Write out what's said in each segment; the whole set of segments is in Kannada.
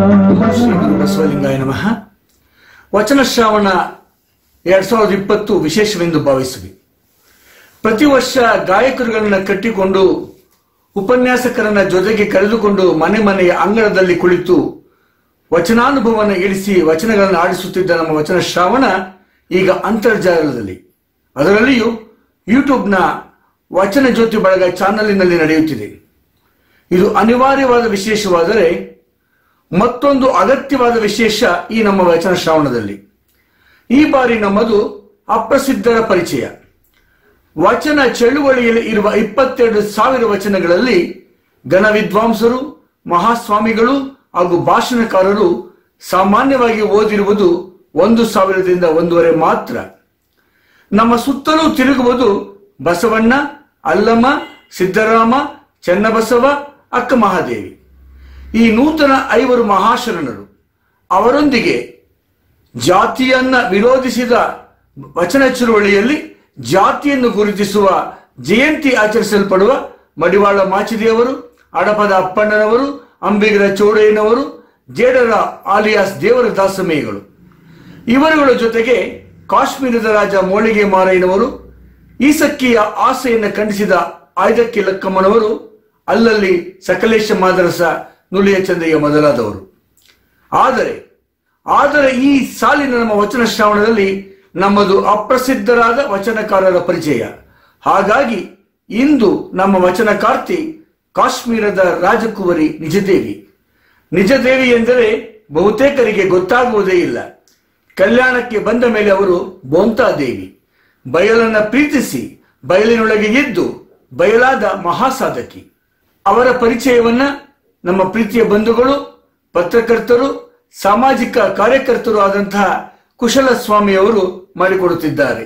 ಶ್ರೀ ಗುರು ಬಸವಲಿಂಗಾಯ ನಮಃ ವಚನ ಶ್ರಾವಣ ಎರಡ್ ಸಾವಿರದ ಇಪ್ಪತ್ತು ವಿಶೇಷವೆಂದು ಭಾವಿಸುವಿ ಪ್ರತಿ ವರ್ಷ ಗಾಯಕರುಗಳನ್ನ ಕಟ್ಟಿಕೊಂಡು ಉಪನ್ಯಾಸಕರನ್ನ ಜೊತೆಗೆ ಕರೆದುಕೊಂಡು ಮನೆ ಮನೆಯ ಅಂಗಳದಲ್ಲಿ ಕುಳಿತು ವಚನಾನುಭವವನ್ನು ಇಳಿಸಿ ವಚನಗಳನ್ನು ಆಡಿಸುತ್ತಿದ್ದ ನಮ್ಮ ವಚನ ಶ್ರಾವಣ ಈಗ ಅಂತರ್ಜಾಲದಲ್ಲಿ ಅದರಲ್ಲಿಯೂ ಯೂಟ್ಯೂಬ್ನ ವಚನ ಜ್ಯೋತಿ ಬಳಗ ಚಾನಲಿನಲ್ಲಿ ನಡೆಯುತ್ತಿದೆ ಇದು ಅನಿವಾರ್ಯವಾದ ವಿಶೇಷವಾದರೆ ಮತ್ತೊಂದು ಅಗತ್ಯವಾದ ವಿಶೇಷ ಈ ನಮ್ಮ ವಚನ ಶ್ರಾವಣದಲ್ಲಿ ಈ ಬಾರಿ ನಮ್ಮದು ಅಪ್ರಸಿದ್ಧರ ಪರಿಚಯ ವಚನ ಚಳುವಳಿಯಲ್ಲಿ ಇರುವ ಇಪ್ಪತ್ತೆರಡು ಸಾವಿರ ವಚನಗಳಲ್ಲಿ ಘನ ವಿದ್ವಾಂಸರು ಮಹಾಸ್ವಾಮಿಗಳು ಹಾಗೂ ಭಾಷಣಕಾರರು ಸಾಮಾನ್ಯವಾಗಿ ಓದಿರುವುದು ಒಂದು ಸಾವಿರದಿಂದ ಒಂದೂವರೆ ಮಾತ್ರ ನಮ್ಮ ಸುತ್ತಲೂ ತಿರುಗುವುದು ಬಸವಣ್ಣ ಅಲ್ಲಮ್ಮ ಸಿದ್ದರಾಮ ಚೆನ್ನಬಸವ ಅಕ್ಕ ಮಹಾದೇವಿ ಈ ನೂತನ ಐವರು ಮಹಾಶರಣರು ಅವರೊಂದಿಗೆ ಜಾತಿಯನ್ನ ವಿರೋಧಿಸಿದ ವಚನ ಚಳುವಳಿಯಲ್ಲಿ ಜಾತಿಯನ್ನು ಗುರುತಿಸುವ ಜಯಂತಿ ಆಚರಿಸಲ್ಪಡುವ ಮಡಿವಾಳ ಮಾಚಿದಿಯವರು ಅಡಪದ ಅಪ್ಪಣ್ಣನವರು ಅಂಬಿಗರ ಚೌಡಯ್ಯನವರು ಜೇಡರ ಆಲಿಯಾಸ್ ದೇವರ ದಾಸಮೇಯಗಳು ಇವರುಗಳ ಜೊತೆಗೆ ಕಾಶ್ಮೀರದ ರಾಜ ಮೋಳಿಗೆ ಮಾರಯ್ಯನವರು ಈಸಕ್ಕಿಯ ಆಸೆಯನ್ನು ಖಂಡಿಸಿದ ಆಯ್ದಕ್ಕಿ ಲಕ್ಕಮ್ಮನವರು ಅಲ್ಲಲ್ಲಿ ಸಕಲೇಶ ಮಾದರಸ ನುಲಿಯ ಚಂದಯ್ಯ ಮೊದಲಾದವರು ಆದರೆ ಆದರೆ ಈ ಸಾಲಿನ ನಮ್ಮ ವಚನ ಶ್ರಾವಣದಲ್ಲಿ ನಮ್ಮದು ಅಪ್ರಸಿದ್ಧರಾದ ವಚನಕಾರರ ಪರಿಚಯ ಹಾಗಾಗಿ ಇಂದು ನಮ್ಮ ವಚನಕಾರ್ತಿ ಕಾಶ್ಮೀರದ ರಾಜಕುವರಿ ನಿಜದೇವಿ ನಿಜದೇವಿ ಎಂದರೆ ಬಹುತೇಕರಿಗೆ ಗೊತ್ತಾಗುವುದೇ ಇಲ್ಲ ಕಲ್ಯಾಣಕ್ಕೆ ಬಂದ ಮೇಲೆ ಅವರು ಬೋಂತಾದೇವಿ ಬಯಲನ್ನ ಪ್ರೀತಿಸಿ ಬಯಲಿನೊಳಗೆ ಎದ್ದು ಬಯಲಾದ ಮಹಾಸಾಧಕಿ ಅವರ ಪರಿಚಯವನ್ನ ನಮ್ಮ ಪ್ರೀತಿಯ ಬಂಧುಗಳು ಪತ್ರಕರ್ತರು ಸಾಮಾಜಿಕ ಕಾರ್ಯಕರ್ತರು ಆದಂತಹ ಕುಶಲ ಸ್ವಾಮಿಯವರು ಮಾಡಿಕೊಡುತ್ತಿದ್ದಾರೆ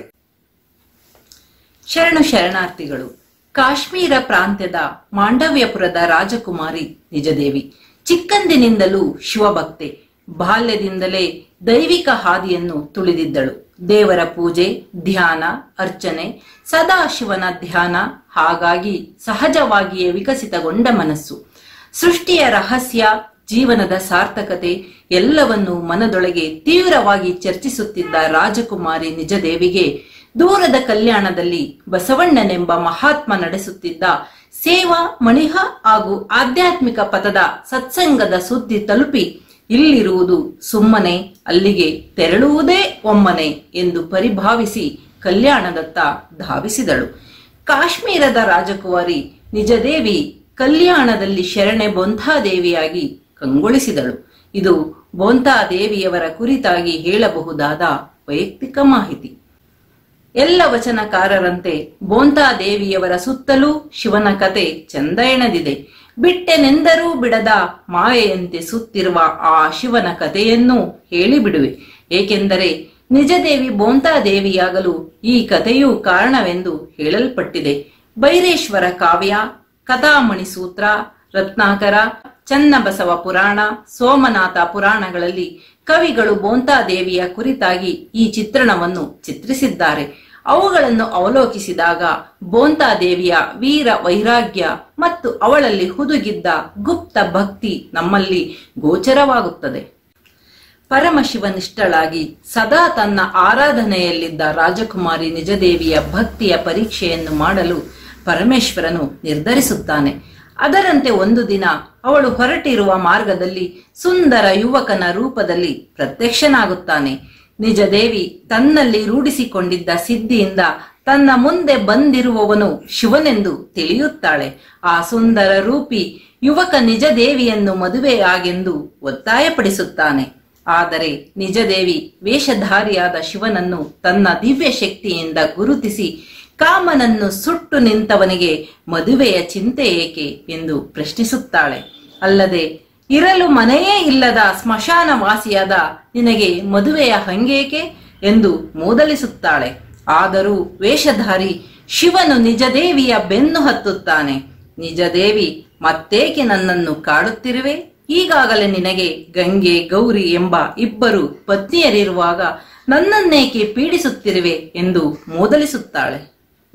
ಶರಣು ಶರಣಾರ್ಥಿಗಳು ಕಾಶ್ಮೀರ ಪ್ರಾಂತ್ಯದ ಮಾಂಡವ್ಯಪುರದ ರಾಜಕುಮಾರಿ ನಿಜದೇವಿ ಚಿಕ್ಕಂದಿನಿಂದಲೂ ಶಿವಭಕ್ತೆ ಬಾಲ್ಯದಿಂದಲೇ ದೈವಿಕ ಹಾದಿಯನ್ನು ತುಳಿದಿದ್ದಳು ದೇವರ ಪೂಜೆ ಧ್ಯಾನ ಅರ್ಚನೆ ಸದಾಶಿವನ ಧ್ಯಾನ ಹಾಗಾಗಿ ಸಹಜವಾಗಿಯೇ ವಿಕಸಿತಗೊಂಡ ಮನಸ್ಸು ಸೃಷ್ಟಿಯ ರಹಸ್ಯ ಜೀವನದ ಸಾರ್ಥಕತೆ ಎಲ್ಲವನ್ನೂ ಮನದೊಳಗೆ ತೀವ್ರವಾಗಿ ಚರ್ಚಿಸುತ್ತಿದ್ದ ರಾಜಕುಮಾರಿ ನಿಜದೇವಿಗೆ ದೂರದ ಕಲ್ಯಾಣದಲ್ಲಿ ಬಸವಣ್ಣನೆಂಬ ಮಹಾತ್ಮ ನಡೆಸುತ್ತಿದ್ದ ಸೇವಾ ಮಣಿಹ ಹಾಗೂ ಆಧ್ಯಾತ್ಮಿಕ ಪಥದ ಸತ್ಸಂಗದ ಸುದ್ದಿ ತಲುಪಿ ಇಲ್ಲಿರುವುದು ಸುಮ್ಮನೆ ಅಲ್ಲಿಗೆ ತೆರಳುವುದೇ ಒಮ್ಮನೆ ಎಂದು ಪರಿಭಾವಿಸಿ ಕಲ್ಯಾಣದತ್ತ ಧಾವಿಸಿದಳು ಕಾಶ್ಮೀರದ ರಾಜಕುಮಾರಿ ನಿಜದೇವಿ ಕಲ್ಯಾಣದಲ್ಲಿ ಶರಣೆ ಬೊಂಥಾದೇವಿಯಾಗಿ ಕಂಗೊಳಿಸಿದಳು ಇದು ಬೊಂಥಾದೇವಿಯವರ ಕುರಿತಾಗಿ ಹೇಳಬಹುದಾದ ವೈಯಕ್ತಿಕ ಮಾಹಿತಿ ಎಲ್ಲ ವಚನಕಾರರಂತೆ ಬೋಂತಾದೇವಿಯವರ ಸುತ್ತಲೂ ಶಿವನ ಕತೆ ಚಂದ ಎಣದಿದೆ ಬಿಟ್ಟೆನೆಂದರೂ ಬಿಡದ ಮಾಯೆಯಂತೆ ಸುತ್ತಿರುವ ಆ ಶಿವನ ಕಥೆಯನ್ನು ಹೇಳಿಬಿಡುವೆ ಏಕೆಂದರೆ ನಿಜದೇವಿ ಬೋಂತಾದೇವಿಯಾಗಲು ಈ ಕಥೆಯೂ ಕಾರಣವೆಂದು ಹೇಳಲ್ಪಟ್ಟಿದೆ ಬೈರೇಶ್ವರ ಕಾವ್ಯ ಕಥಾಮಣಿ ಸೂತ್ರ ರತ್ನಾಕರ ಚನ್ನಬಸವ ಪುರಾಣ ಸೋಮನಾಥ ಪುರಾಣಗಳಲ್ಲಿ ಕವಿಗಳು ಬೋಂತಾದೇವಿಯ ಕುರಿತಾಗಿ ಈ ಚಿತ್ರಣವನ್ನು ಚಿತ್ರಿಸಿದ್ದಾರೆ ಅವುಗಳನ್ನು ಅವಲೋಕಿಸಿದಾಗ ಬೋಂತಾದೇವಿಯ ವೀರ ವೈರಾಗ್ಯ ಮತ್ತು ಅವಳಲ್ಲಿ ಹುದುಗಿದ್ದ ಗುಪ್ತ ಭಕ್ತಿ ನಮ್ಮಲ್ಲಿ ಗೋಚರವಾಗುತ್ತದೆ ಪರಮಶಿವನಿಷ್ಠಳಾಗಿ ಸದಾ ತನ್ನ ಆರಾಧನೆಯಲ್ಲಿದ್ದ ರಾಜಕುಮಾರಿ ನಿಜದೇವಿಯ ಭಕ್ತಿಯ ಪರೀಕ್ಷೆಯನ್ನು ಮಾಡಲು ಪರಮೇಶ್ವರನು ನಿರ್ಧರಿಸುತ್ತಾನೆ ಅದರಂತೆ ಒಂದು ದಿನ ಅವಳು ಹೊರಟಿರುವ ಮಾರ್ಗದಲ್ಲಿ ಸುಂದರ ಯುವಕನ ರೂಪದಲ್ಲಿ ಪ್ರತ್ಯಕ್ಷನಾಗುತ್ತಾನೆ ನಿಜದೇವಿ ತನ್ನಲ್ಲಿ ರೂಢಿಸಿಕೊಂಡಿದ್ದ ಸಿದ್ಧಿಯಿಂದ ತನ್ನ ಮುಂದೆ ಬಂದಿರುವವನು ಶಿವನೆಂದು ತಿಳಿಯುತ್ತಾಳೆ ಆ ಸುಂದರ ರೂಪಿ ಯುವಕ ನಿಜದೇವಿಯನ್ನು ಮದುವೆಯಾಗೆಂದು ಒತ್ತಾಯಪಡಿಸುತ್ತಾನೆ ಆದರೆ ನಿಜದೇವಿ ವೇಷಧಾರಿಯಾದ ಶಿವನನ್ನು ತನ್ನ ದಿವ್ಯ ಶಕ್ತಿಯಿಂದ ಗುರುತಿಸಿ ಕಾಮನನ್ನು ಸುಟ್ಟು ನಿಂತವನಿಗೆ ಮದುವೆಯ ಚಿಂತೆ ಏಕೆ ಎಂದು ಪ್ರಶ್ನಿಸುತ್ತಾಳೆ ಅಲ್ಲದೆ ಇರಲು ಮನೆಯೇ ಇಲ್ಲದ ಸ್ಮಶಾನ ವಾಸಿಯಾದ ನಿನಗೆ ಮದುವೆಯ ಹಂಗೇಕೆ ಎಂದು ಮೂದಲಿಸುತ್ತಾಳೆ ಆದರೂ ವೇಷಧಾರಿ ಶಿವನು ನಿಜದೇವಿಯ ಬೆನ್ನು ಹತ್ತುತ್ತಾನೆ ನಿಜದೇವಿ ಮತ್ತೇಕೆ ನನ್ನನ್ನು ಕಾಡುತ್ತಿರುವೆ ಈಗಾಗಲೇ ನಿನಗೆ ಗಂಗೆ ಗೌರಿ ಎಂಬ ಇಬ್ಬರು ಪತ್ನಿಯರಿರುವಾಗ ನನ್ನನ್ನೇಕೆ ಪೀಡಿಸುತ್ತಿರುವೆ ಎಂದು ಮೂದಲಿಸುತ್ತಾಳೆ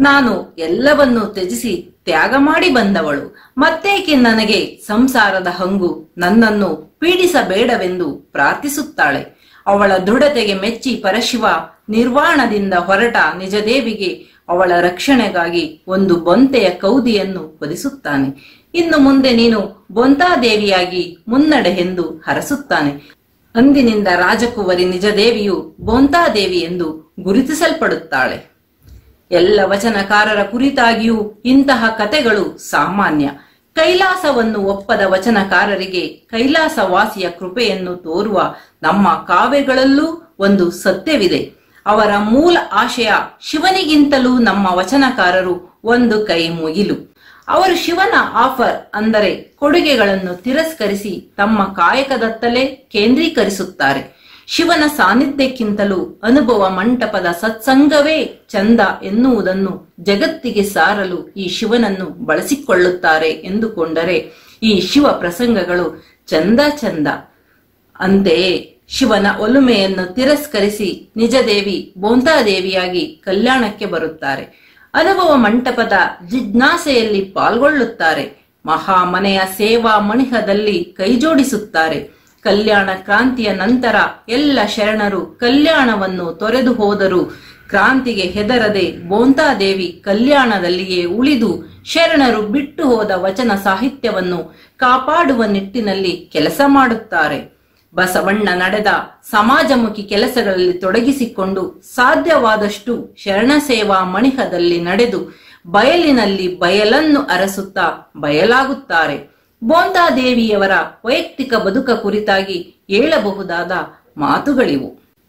ನಾನು ಎಲ್ಲವನ್ನೂ ತ್ಯಜಿಸಿ ತ್ಯಾಗ ಮಾಡಿ ಬಂದವಳು ಮತ್ತೇಕೆ ನನಗೆ ಸಂಸಾರದ ಹಂಗು ನನ್ನನ್ನು ಪೀಡಿಸಬೇಡವೆಂದು ಪ್ರಾರ್ಥಿಸುತ್ತಾಳೆ ಅವಳ ದೃಢತೆಗೆ ಮೆಚ್ಚಿ ಪರಶಿವ ನಿರ್ವಾಣದಿಂದ ಹೊರಟ ನಿಜದೇವಿಗೆ ಅವಳ ರಕ್ಷಣೆಗಾಗಿ ಒಂದು ಬೊಂತೆಯ ಕೌದಿಯನ್ನು ಒದಿಸುತ್ತಾನೆ ಇನ್ನು ಮುಂದೆ ನೀನು ಬೊಂತಾದೇವಿಯಾಗಿ ಮುನ್ನಡೆ ಎಂದು ಹರಸುತ್ತಾನೆ ಅಂದಿನಿಂದ ರಾಜಕುವರಿ ನಿಜದೇವಿಯು ಬೊಂತಾದೇವಿ ಎಂದು ಗುರುತಿಸಲ್ಪಡುತ್ತಾಳೆ ಎಲ್ಲ ವಚನಕಾರರ ಕುರಿತಾಗಿಯೂ ಇಂತಹ ಕತೆಗಳು ಸಾಮಾನ್ಯ ಕೈಲಾಸವನ್ನು ಒಪ್ಪದ ವಚನಕಾರರಿಗೆ ಕೈಲಾಸವಾಸಿಯ ಕೃಪೆಯನ್ನು ತೋರುವ ನಮ್ಮ ಕಾವ್ಯಗಳಲ್ಲೂ ಒಂದು ಸತ್ಯವಿದೆ ಅವರ ಮೂಲ ಆಶಯ ಶಿವನಿಗಿಂತಲೂ ನಮ್ಮ ವಚನಕಾರರು ಒಂದು ಕೈ ಮುಗಿಲು ಅವರು ಶಿವನ ಆಫರ್ ಅಂದರೆ ಕೊಡುಗೆಗಳನ್ನು ತಿರಸ್ಕರಿಸಿ ತಮ್ಮ ಕಾಯಕದತ್ತಲೇ ಕೇಂದ್ರೀಕರಿಸುತ್ತಾರೆ ಶಿವನ ಸಾನ್ನಿಧ್ಯಕ್ಕಿಂತಲೂ ಅನುಭವ ಮಂಟಪದ ಸತ್ಸಂಗವೇ ಚಂದ ಎನ್ನುವುದನ್ನು ಜಗತ್ತಿಗೆ ಸಾರಲು ಈ ಶಿವನನ್ನು ಬಳಸಿಕೊಳ್ಳುತ್ತಾರೆ ಎಂದುಕೊಂಡರೆ ಈ ಶಿವ ಪ್ರಸಂಗಗಳು ಚಂದ ಚಂದ ಅಂತೆಯೇ ಶಿವನ ಒಲುಮೆಯನ್ನು ತಿರಸ್ಕರಿಸಿ ನಿಜದೇವಿ ಬೋಂತಾದೇವಿಯಾಗಿ ಕಲ್ಯಾಣಕ್ಕೆ ಬರುತ್ತಾರೆ ಅನುಭವ ಮಂಟಪದ ಜಿಜ್ಞಾಸೆಯಲ್ಲಿ ಪಾಲ್ಗೊಳ್ಳುತ್ತಾರೆ ಮಹಾಮನೆಯ ಸೇವಾ ಮಣಿಹದಲ್ಲಿ ಕೈಜೋಡಿಸುತ್ತಾರೆ ಕಲ್ಯಾಣ ಕ್ರಾಂತಿಯ ನಂತರ ಎಲ್ಲ ಶರಣರು ಕಲ್ಯಾಣವನ್ನು ತೊರೆದು ಹೋದರು ಕ್ರಾಂತಿಗೆ ಹೆದರದೆ ಬೋಂತಾದೇವಿ ಕಲ್ಯಾಣದಲ್ಲಿಯೇ ಉಳಿದು ಶರಣರು ಬಿಟ್ಟು ಹೋದ ವಚನ ಸಾಹಿತ್ಯವನ್ನು ಕಾಪಾಡುವ ನಿಟ್ಟಿನಲ್ಲಿ ಕೆಲಸ ಮಾಡುತ್ತಾರೆ ಬಸವಣ್ಣ ನಡೆದ ಸಮಾಜಮುಖಿ ಕೆಲಸಗಳಲ್ಲಿ ತೊಡಗಿಸಿಕೊಂಡು ಸಾಧ್ಯವಾದಷ್ಟು ಶರಣ ಸೇವಾ ಮಣಿಹದಲ್ಲಿ ನಡೆದು ಬಯಲಿನಲ್ಲಿ ಬಯಲನ್ನು ಅರಸುತ್ತಾ ಬಯಲಾಗುತ್ತಾರೆ ಬೋಂತಾದೇವಿಯವರ ವೈಯಕ್ತಿಕ ಬದುಕ ಕುರಿತಾಗಿ ಹೇಳಬಹುದಾದ ಮಾತುಗಳಿವು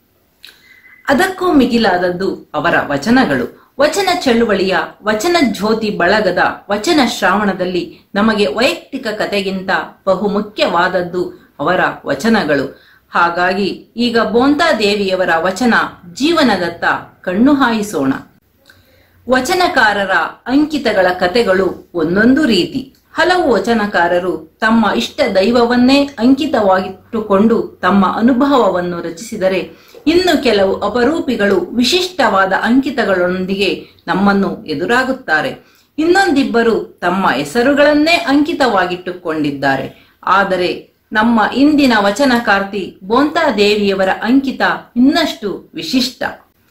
ಅದಕ್ಕೂ ಮಿಗಿಲಾದದ್ದು ಅವರ ವಚನಗಳು ವಚನ ಚಳುವಳಿಯ ವಚನ ಜ್ಯೋತಿ ಬಳಗದ ವಚನ ಶ್ರಾವಣದಲ್ಲಿ ನಮಗೆ ವೈಯಕ್ತಿಕ ಕತೆಗಿಂತ ಬಹುಮುಖ್ಯವಾದದ್ದು ಅವರ ವಚನಗಳು ಹಾಗಾಗಿ ಈಗ ಬೋಂತಾದೇವಿಯವರ ವಚನ ಜೀವನದತ್ತ ಕಣ್ಣು ಹಾಯಿಸೋಣ ವಚನಕಾರರ ಅಂಕಿತಗಳ ಕತೆಗಳು ಒಂದೊಂದು ರೀತಿ ಹಲವು ವಚನಕಾರರು ತಮ್ಮ ಇಷ್ಟ ದೈವವನ್ನೇ ಅಂಕಿತವಾಗಿಟ್ಟುಕೊಂಡು ತಮ್ಮ ಅನುಭವವನ್ನು ರಚಿಸಿದರೆ ಇನ್ನು ಕೆಲವು ಅಪರೂಪಿಗಳು ವಿಶಿಷ್ಟವಾದ ಅಂಕಿತಗಳೊಂದಿಗೆ ನಮ್ಮನ್ನು ಎದುರಾಗುತ್ತಾರೆ ಇನ್ನೊಂದಿಬ್ಬರು ತಮ್ಮ ಹೆಸರುಗಳನ್ನೇ ಅಂಕಿತವಾಗಿಟ್ಟುಕೊಂಡಿದ್ದಾರೆ ಆದರೆ ನಮ್ಮ ಇಂದಿನ ವಚನಕಾರ್ತಿ ಬೋಂತಾದೇವಿಯವರ ಅಂಕಿತ ಇನ್ನಷ್ಟು ವಿಶಿಷ್ಟ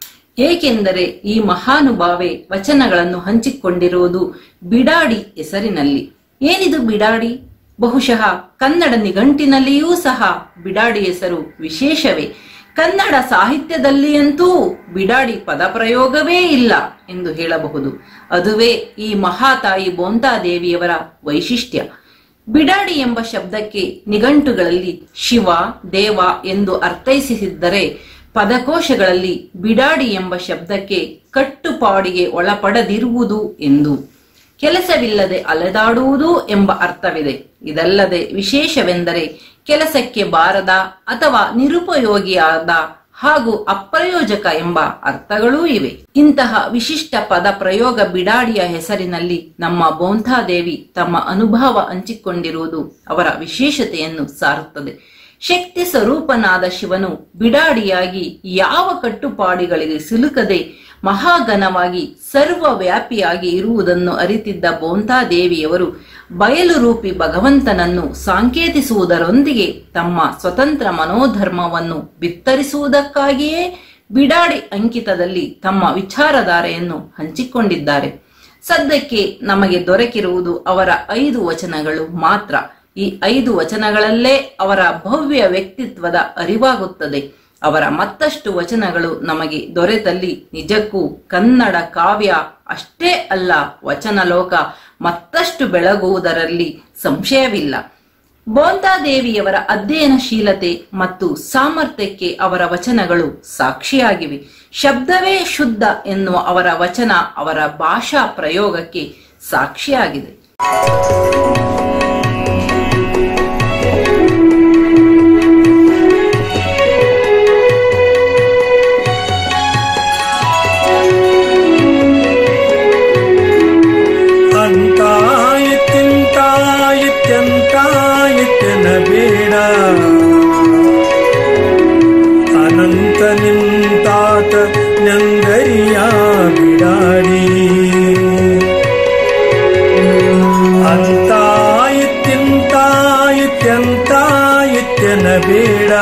ಏಕೆಂದರೆ ಈ ಮಹಾನುಭಾವೆ ವಚನಗಳನ್ನು ಹಂಚಿಕೊಂಡಿರುವುದು ಬಿಡಾಡಿ ಹೆಸರಿನಲ್ಲಿ ಏನಿದು ಬಿಡಾಡಿ ಬಹುಶಃ ಕನ್ನಡ ನಿಘಂಟಿನಲ್ಲಿಯೂ ಸಹ ಬಿಡಾಡಿ ಹೆಸರು ವಿಶೇಷವೇ ಕನ್ನಡ ಸಾಹಿತ್ಯದಲ್ಲಿಯಂತೂ ಬಿಡಾಡಿ ಪದಪ್ರಯೋಗವೇ ಇಲ್ಲ ಎಂದು ಹೇಳಬಹುದು ಅದುವೇ ಈ ಮಹಾತಾಯಿ ಬೋಂತಾದೇವಿಯವರ ವೈಶಿಷ್ಟ್ಯ ಬಿಡಾಡಿ ಎಂಬ ಶಬ್ದಕ್ಕೆ ನಿಘಂಟುಗಳಲ್ಲಿ ಶಿವ ದೇವ ಎಂದು ಅರ್ಥೈಸಿದ್ದರೆ ಪದಕೋಶಗಳಲ್ಲಿ ಬಿಡಾಡಿ ಎಂಬ ಶಬ್ದಕ್ಕೆ ಕಟ್ಟುಪಾಡಿಗೆ ಒಳಪಡದಿರುವುದು ಎಂದು ಕೆಲಸವಿಲ್ಲದೆ ಅಲೆದಾಡುವುದು ಎಂಬ ಅರ್ಥವಿದೆ ಇದಲ್ಲದೆ ವಿಶೇಷವೆಂದರೆ ಕೆಲಸಕ್ಕೆ ಬಾರದ ಅಥವಾ ನಿರುಪಯೋಗಿಯಾದ ಹಾಗೂ ಅಪ್ರಯೋಜಕ ಎಂಬ ಅರ್ಥಗಳೂ ಇವೆ ಇಂತಹ ವಿಶಿಷ್ಟ ಪದ ಪ್ರಯೋಗ ಬಿಡಾಡಿಯ ಹೆಸರಿನಲ್ಲಿ ನಮ್ಮ ಬೋಂಥಾದೇವಿ ತಮ್ಮ ಅನುಭವ ಹಂಚಿಕೊಂಡಿರುವುದು ಅವರ ವಿಶೇಷತೆಯನ್ನು ಸಾರುತ್ತದೆ ಶಕ್ತಿ ಸ್ವರೂಪನಾದ ಶಿವನು ಬಿಡಾಡಿಯಾಗಿ ಯಾವ ಕಟ್ಟುಪಾಡಿಗಳಿಗೆ ಸಿಲುಕದೆ ಮಹಾಘನವಾಗಿ ಸರ್ವವ್ಯಾಪಿಯಾಗಿ ಇರುವುದನ್ನು ಅರಿತಿದ್ದ ಬೋಂತಾದೇವಿಯವರು ಬಯಲು ರೂಪಿ ಭಗವಂತನನ್ನು ಸಾಂಕೇತಿಸುವುದರೊಂದಿಗೆ ತಮ್ಮ ಸ್ವತಂತ್ರ ಮನೋಧರ್ಮವನ್ನು ಬಿತ್ತರಿಸುವುದಕ್ಕಾಗಿಯೇ ಬಿಡಾಡಿ ಅಂಕಿತದಲ್ಲಿ ತಮ್ಮ ವಿಚಾರಧಾರೆಯನ್ನು ಹಂಚಿಕೊಂಡಿದ್ದಾರೆ ಸದ್ಯಕ್ಕೆ ನಮಗೆ ದೊರಕಿರುವುದು ಅವರ ಐದು ವಚನಗಳು ಮಾತ್ರ ಈ ಐದು ವಚನಗಳಲ್ಲೇ ಅವರ ಭವ್ಯ ವ್ಯಕ್ತಿತ್ವದ ಅರಿವಾಗುತ್ತದೆ ಅವರ ಮತ್ತಷ್ಟು ವಚನಗಳು ನಮಗೆ ದೊರೆತಲ್ಲಿ ನಿಜಕ್ಕೂ ಕನ್ನಡ ಕಾವ್ಯ ಅಷ್ಟೇ ಅಲ್ಲ ವಚನ ಲೋಕ ಮತ್ತಷ್ಟು ಬೆಳಗುವುದರಲ್ಲಿ ಸಂಶಯವಿಲ್ಲ ಬೋಂತಾದೇವಿಯವರ ಅಧ್ಯಯನಶೀಲತೆ ಮತ್ತು ಸಾಮರ್ಥ್ಯಕ್ಕೆ ಅವರ ವಚನಗಳು ಸಾಕ್ಷಿಯಾಗಿವೆ ಶಬ್ದವೇ ಶುದ್ಧ ಎನ್ನುವ ಅವರ ವಚನ ಅವರ ಭಾಷಾ ಪ್ರಯೋಗಕ್ಕೆ ಸಾಕ್ಷಿಯಾಗಿದೆ ಅಂತಾಯಿತ್ಯಂತಾಯಿತ್ಯನ ಬೇಡ ಅನಂತ ನಿಂತಾತ ನಂಗರಿಯ ಬಿಡಾಡಿ ಎನ್ನಬೇಡ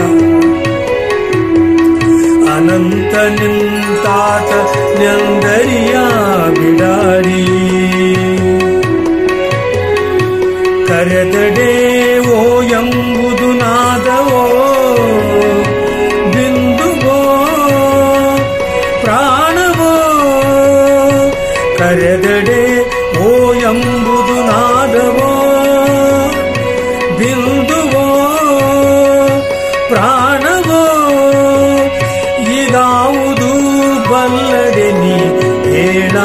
ಅನಂತ ನಿಂತಾತ ನೆಂದರಿಯ ಬಿಡಾಡಿ ಕರೆದಡೆ ಓ ಎಂಬುದು ನಾದವೋ ಬಿಂದುವೋ ಪ್ರಾಣವೋ ಕರೆದಡೆ ಓ ಎಂಬುದು ನಾದವೋ ಬಿಂದುವೋ ಪ್ರಾಣವೋ ಇದಾವುದು ಬಲ್ಲಡೆ ನೀ ಹೇಳ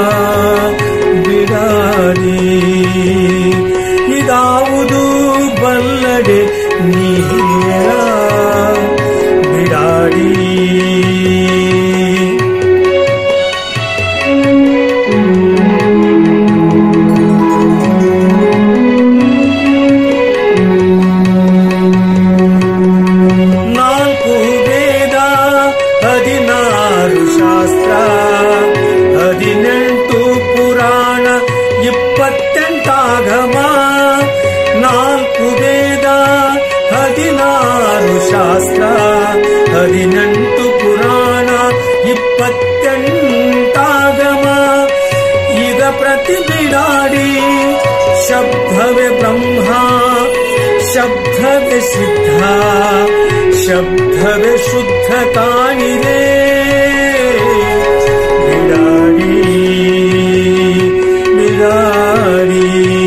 ಬಿಡಾಡಿ ಇದಾವುದು ಬಲ್ಲಡೆ ನೀ ಹೇಳ ಬಿಡಾಡಿ ನಾಲ್ಕು ವೇದ ಹದಿನಾರು ಶಾಸ್ತ್ರ ಹದಿನೆಂಟು ಪುರಾಣ ಇಪ್ಪತ್ತೆಂಟಾಗಮ ನಾಲ್ಕು ವೇದ ಹದಿನಾರು ಶಾಸ್ತ್ರ ಹದಿನೆಂಟು ಪುರಾಣ ಇಪ್ಪತ್ತೆಂಟಾಗಮ ಇದ ಪ್ರತಿ ಬಿಡಾಡಿ ಶಬ್ದವೇ ಬ್ರಹ್ಮ ಶಬ್ದವೇ ಸಿದ್ಧ ಶಬ್ದವೇ ಶುದ್ಧ ಕಾಣಿದೆ ಬಿಡಾಡಿ ಬಿಡಾಡಿ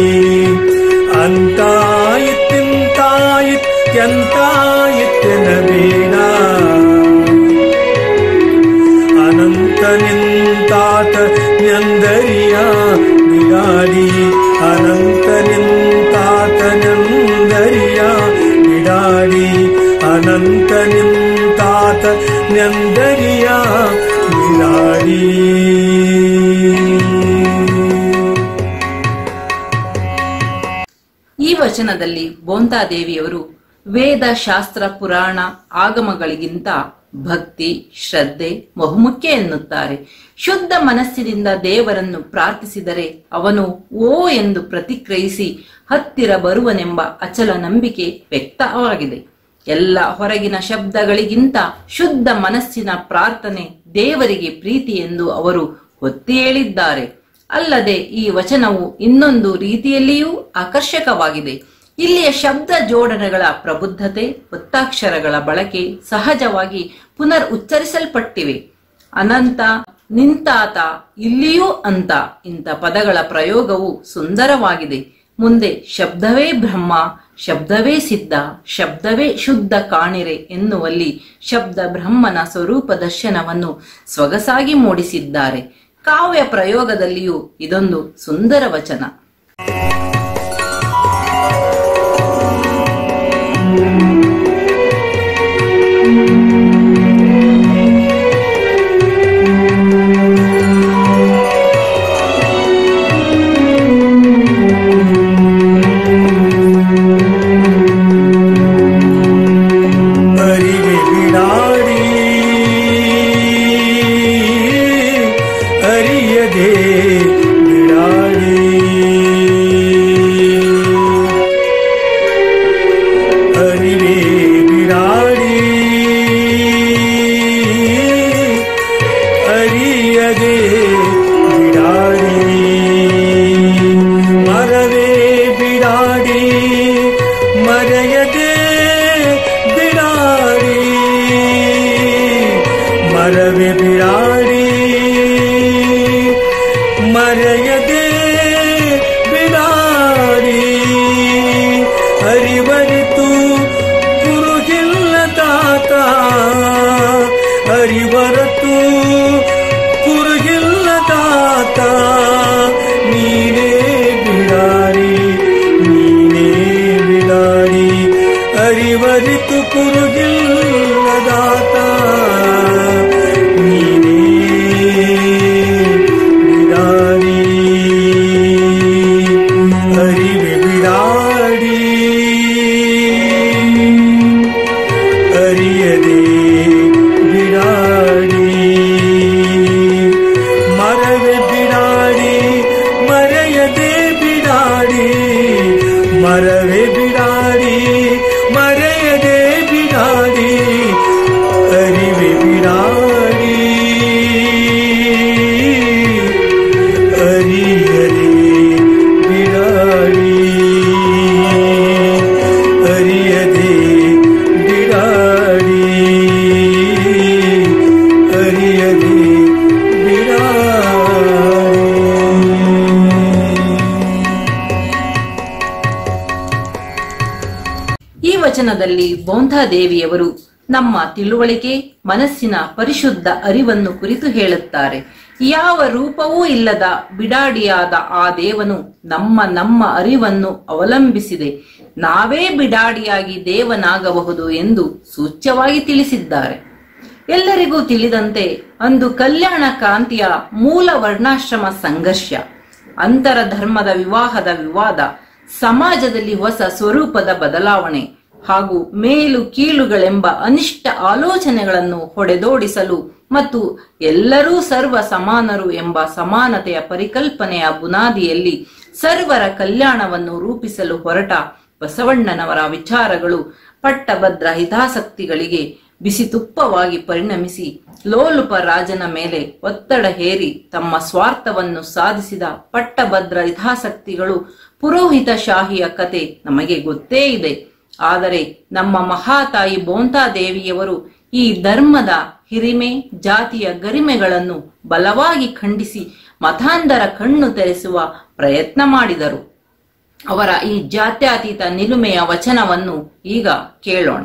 ಅಂತಾಯಿತ್ತಿಂತಾಯಿತ್ಯಂತಾಯಿತ್ಯನ ಬೇಡ ಅನಂತ ನಿಂತಾತ ನಂದರಿಯ ಬಿಡಾಡಿ ಅನಂತ ನಿಂತಾತ ನಂದರಿಯ ಬಿಡಾಡಿ ಅನಂತ ನಿಂತಾತ ನಂದರಿಯ ಬಿಡಾಡಿ ಈ ವಚನದಲ್ಲಿ ಬೋಂತಾದೇವಿಯವರು ವೇದ ಶಾಸ್ತ್ರ ಪುರಾಣ ಆಗಮಗಳಿಗಿಂತ ಭಕ್ತಿ ಶ್ರದ್ಧೆ ಬಹುಮುಖ್ಯ ಎನ್ನುತ್ತಾರೆ ಶುದ್ಧ ಮನಸ್ಸಿನಿಂದ ದೇವರನ್ನು ಪ್ರಾರ್ಥಿಸಿದರೆ ಅವನು ಓ ಎಂದು ಪ್ರತಿಕ್ರಿಯಿಸಿ ಹತ್ತಿರ ಬರುವನೆಂಬ ಅಚಲ ನಂಬಿಕೆ ವ್ಯಕ್ತವಾಗಿದೆ ಎಲ್ಲ ಹೊರಗಿನ ಶಬ್ದಗಳಿಗಿಂತ ಶುದ್ಧ ಮನಸ್ಸಿನ ಪ್ರಾರ್ಥನೆ ದೇವರಿಗೆ ಪ್ರೀತಿ ಎಂದು ಅವರು ಒತ್ತಿ ಹೇಳಿದ್ದಾರೆ ಅಲ್ಲದೆ ಈ ವಚನವು ಇನ್ನೊಂದು ರೀತಿಯಲ್ಲಿಯೂ ಆಕರ್ಷಕವಾಗಿದೆ ಇಲ್ಲಿಯ ಶಬ್ದ ಜೋಡಣೆಗಳ ಪ್ರಬುದ್ಧತೆ ಒತ್ತಾಕ್ಷರಗಳ ಬಳಕೆ ಸಹಜವಾಗಿ ಪುನರ್ ಉಚ್ಚರಿಸಲ್ಪಟ್ಟಿವೆ ಅನಂತ ನಿಂತಾತ ಇಲ್ಲಿಯೂ ಅಂತ ಇಂಥ ಪದಗಳ ಪ್ರಯೋಗವು ಸುಂದರವಾಗಿದೆ ಮುಂದೆ ಶಬ್ದವೇ ಬ್ರಹ್ಮ ಶಬ್ದವೇ ಸಿದ್ಧ ಶಬ್ದವೇ ಶುದ್ಧ ಕಾಣಿರೆ ಎನ್ನುವಲ್ಲಿ ಶಬ್ದ ಬ್ರಹ್ಮನ ಸ್ವರೂಪ ದರ್ಶನವನ್ನು ಸೊಗಸಾಗಿ ಮೂಡಿಸಿದ್ದಾರೆ ಕಾವ್ಯ ಪ್ರಯೋಗದಲ್ಲಿಯೂ ಇದೊಂದು ಸುಂದರ ವಚನ ಅರಿವೆ ಬಿಡಾಡಿ ಅರಿಯದೆ ಬಿಡಾಡಿ ಅರಿವೆ ಬಿಡಾಡಿ ಅರಿಯದೆ ಬಿಡಾಡಿ ಮರವೇ ಬಿಡಾಡಿ ಮರೆಯದೆ ಬಿಡಾಡಿ ಮರವೇ ಬಿಡಾಡಿ ಮರೆಯದೆ ಬಿಡಾಡಿ ಅರಿವರಿತು ಕುರುಗಿಲ್ಲ ತಾತ ಅರಿವರತು ಕುರುಗಿಲ್ಲ ತಾತ ನೀನೇ ಬಿಡಾರಿ ನೀನೇ ಬಿಡಾರಿ ಅರಿವರಿತು ಕುರುಗಿಲ್ಲದಾತ ನೀನೇ ಬಿಡಾರಿ ಅರಿವೆ ಬಿಡಾಡಿ ಅರಿಯದೆ ಬಿಡಾಡಿ ಮರವೆ ಬಿಡಾಡಿ ಮರೆಯದೆ ಬಿಡಾಡಿ ಮರವೆ ಬಿಡಾಡಿ ಮರೆಯದೆ ವಚನದಲ್ಲಿ ದೇವಿಯವರು ನಮ್ಮ ತಿಳುವಳಿಕೆ ಮನಸ್ಸಿನ ಪರಿಶುದ್ಧ ಅರಿವನ್ನು ಕುರಿತು ಹೇಳುತ್ತಾರೆ ಯಾವ ರೂಪವೂ ಇಲ್ಲದ ಬಿಡಾಡಿಯಾದ ಆ ದೇವನು ನಮ್ಮ ನಮ್ಮ ಅರಿವನ್ನು ಅವಲಂಬಿಸಿದೆ ನಾವೇ ಬಿಡಾಡಿಯಾಗಿ ದೇವನಾಗಬಹುದು ಎಂದು ಸೂಚ್ಯವಾಗಿ ತಿಳಿಸಿದ್ದಾರೆ ಎಲ್ಲರಿಗೂ ತಿಳಿದಂತೆ ಅಂದು ಕಲ್ಯಾಣ ಕ್ರಾಂತಿಯ ಮೂಲ ವರ್ಣಾಶ್ರಮ ಸಂಘರ್ಷ ಅಂತರ ಧರ್ಮದ ವಿವಾಹದ ವಿವಾದ ಸಮಾಜದಲ್ಲಿ ಹೊಸ ಸ್ವರೂಪದ ಬದಲಾವಣೆ ಹಾಗೂ ಮೇಲು ಕೀಳುಗಳೆಂಬ ಅನಿಷ್ಟ ಆಲೋಚನೆಗಳನ್ನು ಹೊಡೆದೋಡಿಸಲು ಮತ್ತು ಎಲ್ಲರೂ ಸರ್ವ ಸಮಾನರು ಎಂಬ ಸಮಾನತೆಯ ಪರಿಕಲ್ಪನೆಯ ಬುನಾದಿಯಲ್ಲಿ ಸರ್ವರ ಕಲ್ಯಾಣವನ್ನು ರೂಪಿಸಲು ಹೊರಟ ಬಸವಣ್ಣನವರ ವಿಚಾರಗಳು ಪಟ್ಟಭದ್ರ ಹಿತಾಸಕ್ತಿಗಳಿಗೆ ಬಿಸಿ ತುಪ್ಪವಾಗಿ ಪರಿಣಮಿಸಿ ಲೋಲುಪ ರಾಜನ ಮೇಲೆ ಒತ್ತಡ ಹೇರಿ ತಮ್ಮ ಸ್ವಾರ್ಥವನ್ನು ಸಾಧಿಸಿದ ಪಟ್ಟಭದ್ರ ಹಿತಾಸಕ್ತಿಗಳು ಪುರೋಹಿತ ಶಾಹಿಯ ಕತೆ ನಮಗೆ ಗೊತ್ತೇ ಇದೆ ಆದರೆ ನಮ್ಮ ಮಹಾತಾಯಿ ದೇವಿಯವರು ಈ ಧರ್ಮದ ಹಿರಿಮೆ ಜಾತಿಯ ಗರಿಮೆಗಳನ್ನು ಬಲವಾಗಿ ಖಂಡಿಸಿ ಮತಾಂಧರ ಕಣ್ಣು ತೆರೆಸುವ ಪ್ರಯತ್ನ ಮಾಡಿದರು ಅವರ ಈ ಜಾತ್ಯತೀತ ನಿಲುಮೆಯ ವಚನವನ್ನು ಈಗ ಕೇಳೋಣ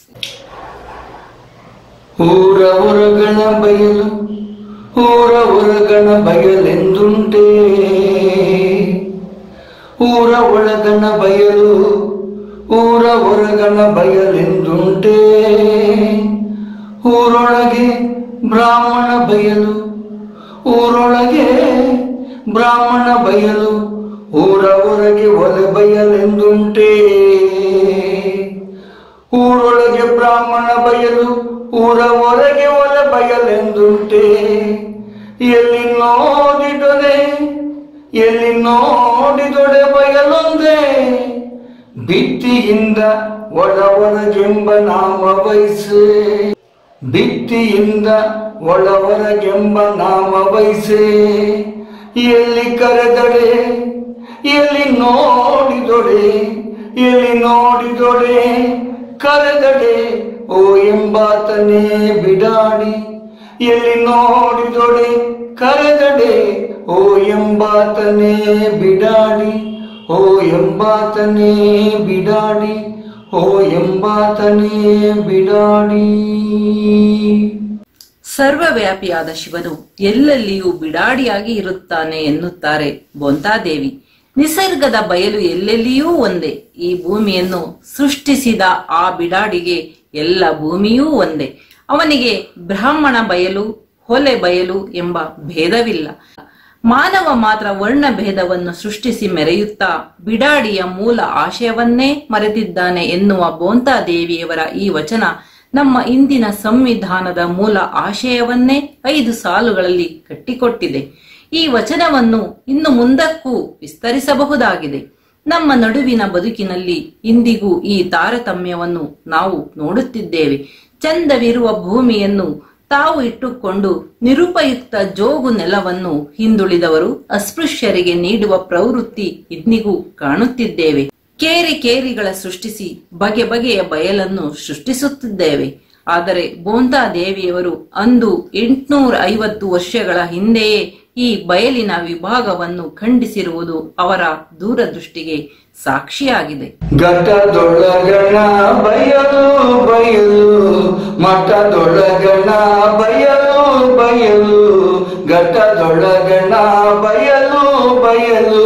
ಊರ ಹೊರಗಣ ಬಯಲು ಊರ ಹೊರಗಣ ಬಯಲೆಂದುಂಟೇ ಊರ ಒಳಗಣ ಬಯಲು ಊರ ಹೊರಗಣ ಬಯಲೆಂದುಂಟೇ ಊರೊಳಗೆ ಬ್ರಾಹ್ಮಣ ಬಯಲು ಊರೊಳಗೆ ಬ್ರಾಹ್ಮಣ ಬಯಲು ಊರ ಹೊರಗೆ ಒಲೆ ಬಯಲೆಂದುಂಟೇ ಊರೊಳಗೆ ಬ್ರಾಹ್ಮಣ ಬಯಲು ಊರ ಹೊರಗೆ ಒಲ ಬಯಲೆಂದುಂಟೆ ಎಲ್ಲಿ ನೋಡಿದೊಡೆ ಎಲ್ಲಿ ನೋಡಿದೊಡೆ ಬಯಲೊಂದೇ ಭಿತ್ತಿಯಿಂದ ಒಳ ಹೊರಗೆಂಬ ನಾಮ ವಯಸ್ಸೆ ಭಿತ್ತಿಯಿಂದ ಒಳ ಹೊರಗೆಂಬ ನಾಮ ವಯಸ್ಸೆ ಎಲ್ಲಿ ಕರೆದಡೆ ಎಲ್ಲಿ ನೋಡಿದೊಡೆ ಎಲ್ಲಿ ನೋಡಿದೊಡೆ ಕರೆದಡೆ ಓ ಎಂಬಾತನೇ ಬಿಡಾಡಿ ಎಲ್ಲಿ ನೋಡಿದೊಡೆ ಕರೆದಡೆ ಓ ಎಂಬಾತನೇ ಬಿಡಾಡಿ ಓ ಎಂಬಾತನೇ ಬಿಡಾಡಿ ಓ ಎಂಬಾತನೇ ಬಿಡಾಡಿ ಸರ್ವವ್ಯಾಪಿಯಾದ ಶಿವನು ಎಲ್ಲೆಲ್ಲಿಯೂ ಬಿಡಾಡಿಯಾಗಿ ಇರುತ್ತಾನೆ ಎನ್ನುತ್ತಾರೆ ಬೊಂತಾದೇವಿ ನಿಸರ್ಗದ ಬಯಲು ಎಲ್ಲೆಲ್ಲಿಯೂ ಒಂದೇ ಈ ಭೂಮಿಯನ್ನು ಸೃಷ್ಟಿಸಿದ ಆ ಬಿಡಾಡಿಗೆ ಎಲ್ಲ ಭೂಮಿಯೂ ಒಂದೇ ಅವನಿಗೆ ಬ್ರಾಹ್ಮಣ ಬಯಲು ಹೊಲೆ ಬಯಲು ಎಂಬ ಭೇದವಿಲ್ಲ ಮಾನವ ಮಾತ್ರ ವರ್ಣ ಭೇದವನ್ನು ಸೃಷ್ಟಿಸಿ ಮೆರೆಯುತ್ತಾ ಬಿಡಾಡಿಯ ಮೂಲ ಆಶಯವನ್ನೇ ಮರೆತಿದ್ದಾನೆ ಎನ್ನುವ ಬೋಂತಾದೇವಿಯವರ ಈ ವಚನ ನಮ್ಮ ಇಂದಿನ ಸಂವಿಧಾನದ ಮೂಲ ಆಶಯವನ್ನೇ ಐದು ಸಾಲುಗಳಲ್ಲಿ ಕಟ್ಟಿಕೊಟ್ಟಿದೆ ಈ ವಚನವನ್ನು ಇನ್ನು ಮುಂದಕ್ಕೂ ವಿಸ್ತರಿಸಬಹುದಾಗಿದೆ ನಮ್ಮ ನಡುವಿನ ಬದುಕಿನಲ್ಲಿ ಇಂದಿಗೂ ಈ ತಾರತಮ್ಯವನ್ನು ನಾವು ನೋಡುತ್ತಿದ್ದೇವೆ ಚಂದವಿರುವ ಭೂಮಿಯನ್ನು ತಾವು ಇಟ್ಟುಕೊಂಡು ನಿರುಪಯುಕ್ತ ಜೋಗು ನೆಲವನ್ನು ಹಿಂದುಳಿದವರು ಅಸ್ಪೃಶ್ಯರಿಗೆ ನೀಡುವ ಪ್ರವೃತ್ತಿ ಇಂದಿಗೂ ಕಾಣುತ್ತಿದ್ದೇವೆ ಕೇರಿ ಕೇರಿಗಳ ಸೃಷ್ಟಿಸಿ ಬಗೆ ಬಗೆಯ ಬಯಲನ್ನು ಸೃಷ್ಟಿಸುತ್ತಿದ್ದೇವೆ ಆದರೆ ಬೋಂತಾ ದೇವಿಯವರು ಅಂದು ಎಂಟುನೂರ ಐವತ್ತು ವರ್ಷಗಳ ಹಿಂದೆಯೇ ಈ ಬಯಲಿನ ವಿಭಾಗವನ್ನು ಖಂಡಿಸಿರುವುದು ಅವರ ದೂರದೃಷ್ಟಿಗೆ ಸಾಕ್ಷಿಯಾಗಿದೆ ಘಟದೊಳಗಣ ಬಯಲು ಬಯಲು ಮಠದೊಳಗಣ ಬಯಲು ಬಯಲು ಘಟದೊಳಗಣ ಬಯಲು ಬಯಲು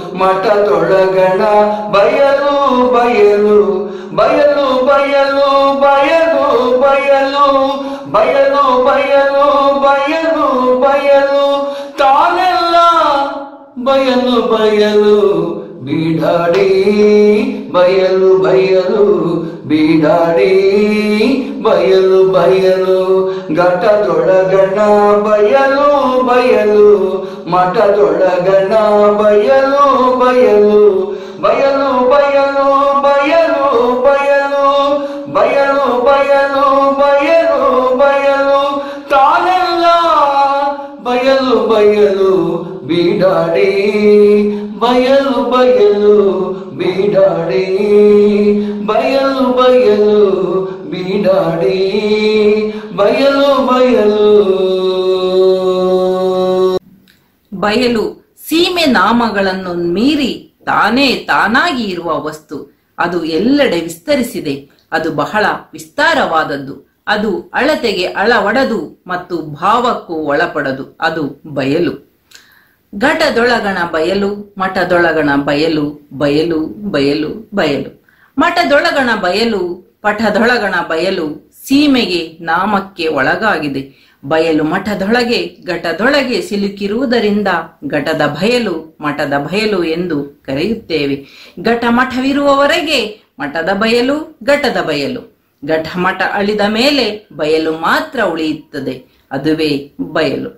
ಮಠದೊಳಗಣ ಬಯಲು ಬಯಲು ಬಯಲು ಬಯಲು ಬಯಲು ಬಯಲು ಬಯಲು ಬಯಲು ಬಯಲು ಬಯಲು ತಾನೆಲ್ಲ ಬಯಲು ಬಯಲು ಬೀಡಾಡಿ ಬಯಲು ಬಯಲು ಬೀಡಾಡಿ ಬಯಲು ಬಯಲು ಘಟದೊಳಗಣ ಬಯಲು ಬಯಲು ಮಠದೊಳಗಣ ಬಯಲು ಬಯಲು ಬಯಲು ಬಯಲು ಬಯಲು ಬಯಲು ಬಯಲು ಬಯಲು ಬಯಲು ಬಯಲು ತಾನೆಲ್ಲ ಬಯಲು ಬಯಲು ಬೀಡಾಡಿ ಬಯಲು ಬಯಲು ಬೀಡಾಡಿ ಬಯಲು ಬಯಲು ಬೀಡಾಡಿ ಬಯಲು ಬಯಲು ಬಯಲು ಸೀಮೆ ನಾಮಗಳನ್ನು ಮೀರಿ ತಾನೇ ತಾನಾಗಿ ಇರುವ ವಸ್ತು ಅದು ಎಲ್ಲೆಡೆ ವಿಸ್ತರಿಸಿದೆ ಅದು ಬಹಳ ವಿಸ್ತಾರವಾದದ್ದು ಅದು ಅಳತೆಗೆ ಅಳವಡದು ಮತ್ತು ಭಾವಕ್ಕೂ ಒಳಪಡದು ಅದು ಬಯಲು ಘಟದೊಳಗಣ ಬಯಲು ಮಠದೊಳಗಣ ಬಯಲು ಬಯಲು ಬಯಲು ಬಯಲು ಮಠದೊಳಗಣ ಬಯಲು ಪಠದೊಳಗಣ ಬಯಲು ಸೀಮೆಗೆ ನಾಮಕ್ಕೆ ಒಳಗಾಗಿದೆ ಬಯಲು ಮಠದೊಳಗೆ ಘಟದೊಳಗೆ ಸಿಲುಕಿರುವುದರಿಂದ ಘಟದ ಬಯಲು ಮಠದ ಬಯಲು ಎಂದು ಕರೆಯುತ್ತೇವೆ ಘಟ ಮಠವಿರುವವರೆಗೆ ಮಠದ ಬಯಲು ಘಟದ ಬಯಲು ಘಟ ಮಠ ಅಳಿದ ಮೇಲೆ ಬಯಲು ಮಾತ್ರ ಉಳಿಯುತ್ತದೆ ಅದುವೇ ಬಯಲು